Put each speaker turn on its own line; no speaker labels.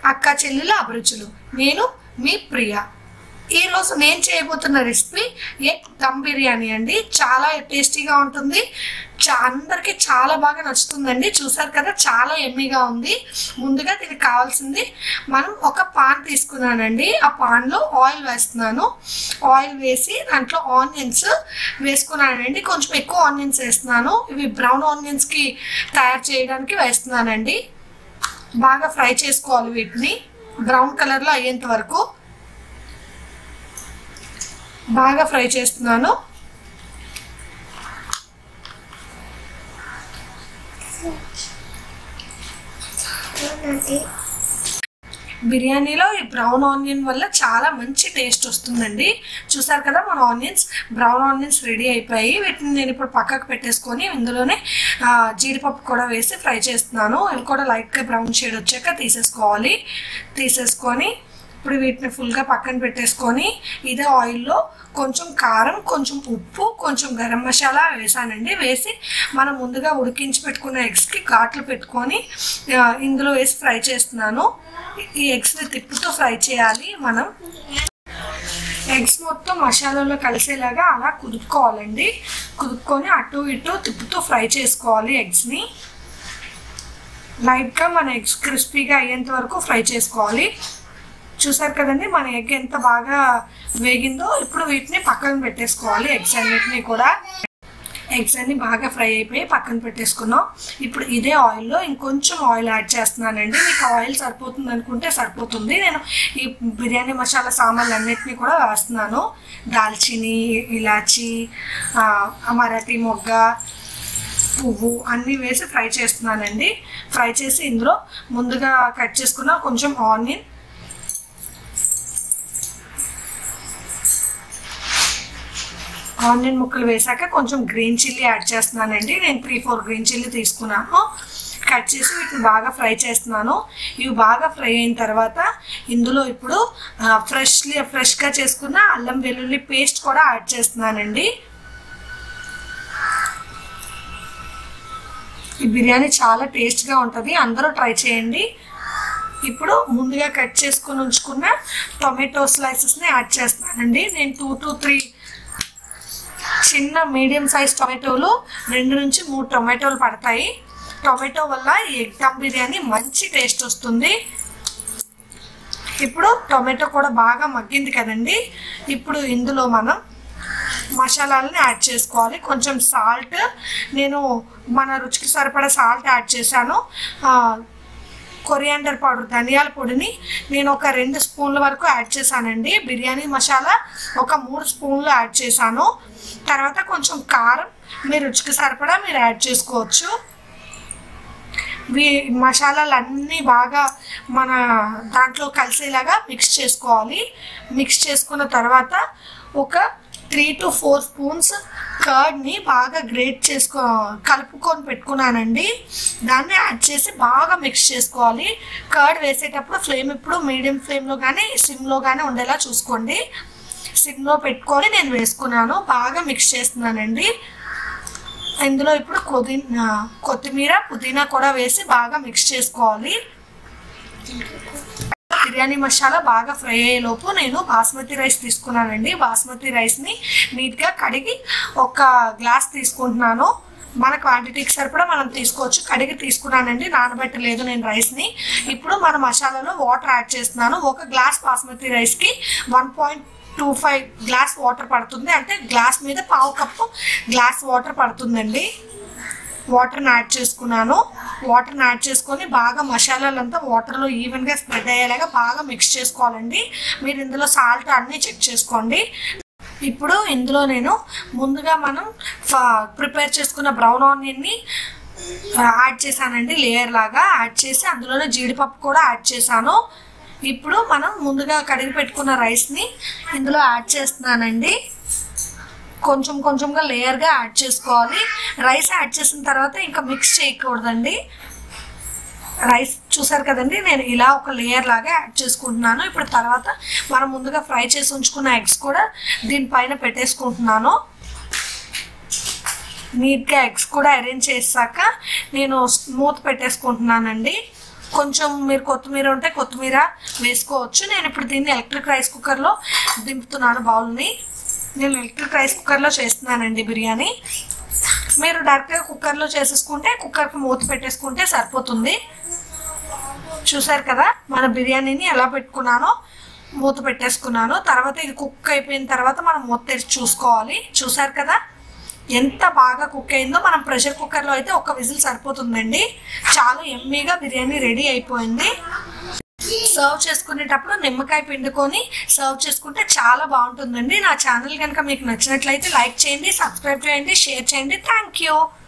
అక్క చెల్లెల అభిరుచులు నేను మీ ప్రియ ఈరోజు నేను చేయబోతున్న రెసిపీ ఎగ్ దమ్ బిర్యానీ అండి చాలా టేస్టీగా ఉంటుంది చా అందరికీ చాలా బాగా నచ్చుతుందండి చూసారు కదా చాలా ఎమ్మీగా ఉంది ముందుగా దీనికి కావాల్సింది మనం ఒక పాన్ తీసుకున్నానండి ఆ పాన్లో ఆయిల్ వేస్తున్నాను ఆయిల్ వేసి దాంట్లో ఆనియన్స్ వేసుకున్నానండి కొంచెం ఎక్కువ ఆనియన్స్ వేస్తున్నాను ఇవి బ్రౌన్ ఆనియన్స్కి తయారు చేయడానికి వేస్తున్నానండి బాగా ఫ్రై చేసుకోవాలి వీటిని బ్రౌన్ కలర్లో అయ్యేంత వరకు బాగా ఫ్రై చేస్తున్నాను బిర్యానీలో ఈ బ్రౌన్ ఆనియన్ వల్ల చాలా మంచి టేస్ట్ వస్తుందండి చూసారు కదా మన ఆనియన్స్ బ్రౌన్ ఆనియన్స్ రెడీ అయిపోయి వీటిని నేను ఇప్పుడు పక్కకు పెట్టేసుకొని ఇందులోనే ఆ, జీడిపప్పు కూడా వేసి ఫ్రై చేస్తున్నాను ఇవి కూడా లైట్గా బ్రౌన్ షేడ్ వచ్చాక తీసేసుకోవాలి తీసేసుకొని ఇప్పుడు వీటిని ఫుల్గా పక్కన పెట్టేసుకొని ఇదే ఆయిల్లో కొంచెం కారం కొంచెం ఉప్పు కొంచెం గరం మసాలా వేసానండి వేసి మనం ముందుగా ఉడికించి పెట్టుకున్న ఎగ్స్కి ఘాట్లు పెట్టుకొని ఆ, ఇందులో వేసి ఫ్రై చేస్తున్నాను ఈ ఎగ్స్ని తిప్పుతూ ఫ్రై చేయాలి మనం ఎగ్స్ మొత్తం మసాలాలో కలిసేలాగా అలా కుదుపుకోవాలండి కుదుపుకొని అటు ఇటు తిప్పుతూ ఫ్రై చేసుకోవాలి ఎగ్స్ని లైట్గా మన ఎగ్స్ క్రిస్పీగా అయ్యేంత వరకు ఫ్రై చేసుకోవాలి చూసారు కదండి మన ఎగ్ ఎంత బాగా వేగిందో ఇప్పుడు వీటిని పక్కన పెట్టేసుకోవాలి ఎగ్స్ అన్నిటిని కూడా ఎగ్స్ అన్ని బాగా ఫ్రై అయిపోయి పక్కన పెట్టేసుకున్నాం ఇప్పుడు ఇదే ఆయిల్లో ఇంకొంచెం ఆయిల్ యాడ్ చేస్తున్నానండి మీకు ఆయిల్ సరిపోతుంది అనుకుంటే సరిపోతుంది నేను ఈ బిర్యానీ మసాలా సామాన్లు అన్నిటిని కూడా వేస్తున్నాను దాల్చిని ఇలాచి ఆ, మరాఠీ మొగ్గ పువ్వు అన్నీ వేసి ఫ్రై చేస్తున్నానండి ఫ్రై చేసి ఇందులో ముందుగా కట్ చేసుకున్న కొంచెం ఆనియన్ ఆనియన్ ముక్కలు వేసాక కొంచెం గ్రీన్ చిల్లీ యాడ్ చేస్తున్నానండి నేను త్రీ ఫోర్ గ్రీన్ చిల్లీ తీసుకున్నాను కట్ చేసి వీటిని బాగా ఫ్రై చేస్తున్నాను ఇవి బాగా ఫ్రై అయిన తర్వాత ఇందులో ఇప్పుడు ఫ్రెష్లీ ఫ్రెష్గా చేసుకున్న అల్లం వెల్లుల్లి పేస్ట్ కూడా యాడ్ చేస్తున్నానండి ఈ బిర్యానీ చాలా టేస్ట్గా ఉంటుంది అందరూ ట్రై చేయండి ఇప్పుడు ముందుగా కట్ చేసుకుని ఉంచుకున్న టొమాటో స్లైసెస్ని యాడ్ చేస్తానండి నేను టూ టు త్రీ చిన్న మీడియం సైజ్ టొమాటోలు రెండు నుంచి మూడు టొమాటోలు పడతాయి టొమాటో వల్ల ఈ ఎగ్ దమ్ బిర్యానీ మంచి టేస్ట్ వస్తుంది ఇప్పుడు టొమాటో కూడా బాగా మగ్గింది కదండి ఇప్పుడు ఇందులో మనం మసాలాలని యాడ్ చేసుకోవాలి కొంచెం సాల్ట్ నేను మన రుచికి సరిపడా సాల్ట్ యాడ్ చేశాను ఆ, కొరియాండర్ పౌడర్ ధనియాల పొడిని నేను ఒక రెండు స్పూన్ల వరకు యాడ్ చేశానండి బిర్యానీ మసాలా ఒక మూడు స్పూన్లు యాడ్ చేశాను తర్వాత కొంచెం కారం మీ రుచికి సరిపడా మీరు యాడ్ చేసుకోవచ్చు వీ మసాలాలు అన్నీ బాగా మన దాంట్లో కలిసేలాగా మిక్స్ చేసుకోవాలి మిక్స్ చేసుకున్న తర్వాత ఒక త్రీ టు ఫోర్ స్పూన్స్ కర్డ్ని బాగా గ్రేట్ చేసుకో కలుపుకొని పెట్టుకున్నానండి దాన్ని యాడ్ చేసి బాగా మిక్స్ చేసుకోవాలి కర్డ్ వేసేటప్పుడు ఫ్లేమ్ ఇప్పుడు మీడియం ఫ్లేమ్లో కానీ సిమ్లో కానీ ఉండేలా చూసుకోండి సిమ్లో పెట్టుకొని నేను వేసుకున్నాను బాగా మిక్స్ చేస్తున్నానండి ఇందులో ఇప్పుడు పుదీనా కొత్తిమీర పుదీనా కూడా వేసి బాగా మిక్స్ చేసుకోవాలి బిర్యానీ మసాలా బాగా ఫ్రై అయ్యేలోపు నేను బాస్మతి రైస్ తీసుకున్నానండి బాస్మతి రైస్ని నీట్గా కడిగి ఒక గ్లాస్ తీసుకుంటున్నాను మన క్వాంటిటీకి సరిపడా మనం తీసుకోవచ్చు కడిగి తీసుకున్నానండి నానబెట్టలేదు నేను రైస్ని ఇప్పుడు మన మసాలాలో వాటర్ యాడ్ చేస్తున్నాను ఒక గ్లాస్ బాస్మతి రైస్కి one point two five glass water పడుతుంది అంటే గ్లాస్ మీద పావు కప్పు గ్లాస్ వాటర్ పడుతుందండి వాటర్ని యాడ్ చేసుకున్నాను వాటర్ని యాడ్ చేసుకొని బాగా మసాలాలంతా వాటర్లో ఈవెన్గా స్ప్రెడ్ అయ్యేలాగా బాగా మిక్స్ చేసుకోవాలండి మీరు ఇందులో సాల్ట్ అన్నీ చెక్ చేసుకోండి ఇప్పుడు ఇందులో నేను ముందుగా మనం ప్రిపేర్ చేసుకున్న బ్రౌన్ ఆనియన్ని యాడ్ చేశానండి లేయర్ లాగా యాడ్ చేసి అందులోనే జీడిపప్పు కూడా యాడ్ చేశాను ఇప్పుడు మనం ముందుగా కడిగి పెట్టుకున్న రైస్ని ఇందులో యాడ్ చేస్తున్నానండి కొంచెం కొంచెంగా లేయర్గా యాడ్ చేసుకోవాలి రైస్ యాడ్ చేసిన తర్వాత ఇంకా మిక్స్ చేయకూడదండి రైస్ చూసారు కదండి నేను ఇలా ఒక లేయర్ లాగా యాడ్ చేసుకుంటున్నాను ఇప్పుడు తర్వాత మనం ముందుగా ఫ్రై చేసి ఉంచుకున్న ఎగ్స్ కూడా దీనిపైన పెట్టేసుకుంటున్నాను నీట్గా ఎగ్స్ కూడా అరేంజ్ చేసాక నేను మూత పెట్టేసుకుంటున్నానండి కొంచెం మీరు కొత్తిమీర ఉంటే కొత్తిమీర వేసుకోవచ్చు నేను ఇప్పుడు దీన్ని ఎలక్ట్రిక్ రైస్ కుక్కర్లో దింపుతున్నాను బౌల్ని నేను ఎలక్ట్రిక్ రైస్ కుక్కర్లో చేస్తున్నానండి బిర్యానీ మీరు డైరెక్ట్గా కుక్కర్లో చేసేసుకుంటే కుక్కర్కి మూత పెట్టేసుకుంటే సరిపోతుంది చూసారు కదా మన బిర్యానీని ఎలా పెట్టుకున్నానో మూత పెట్టేసుకున్నాను తర్వాత ఇది కుక్ అయిపోయిన తర్వాత మనం మూత తెరిచి చూసుకోవాలి చూసారు కదా ఎంత బాగా కుక్ అయిందో మనం ప్రెషర్ కుక్కర్లో అయితే ఒక విజిల్ సరిపోతుందండి చాలా ఎమ్మీగా బిర్యానీ రెడీ అయిపోయింది సర్వ్ చేసుకునేటప్పుడు నిమ్మకాయ పిండుకొని సర్వ్ చేసుకుంటే చాలా బాగుంటుందండి నా ఛానల్ కనుక మీకు నచ్చినట్లయితే లైక్ చేయండి సబ్స్క్రైబ్ చేయండి షేర్ చేయండి థ్యాంక్ యూ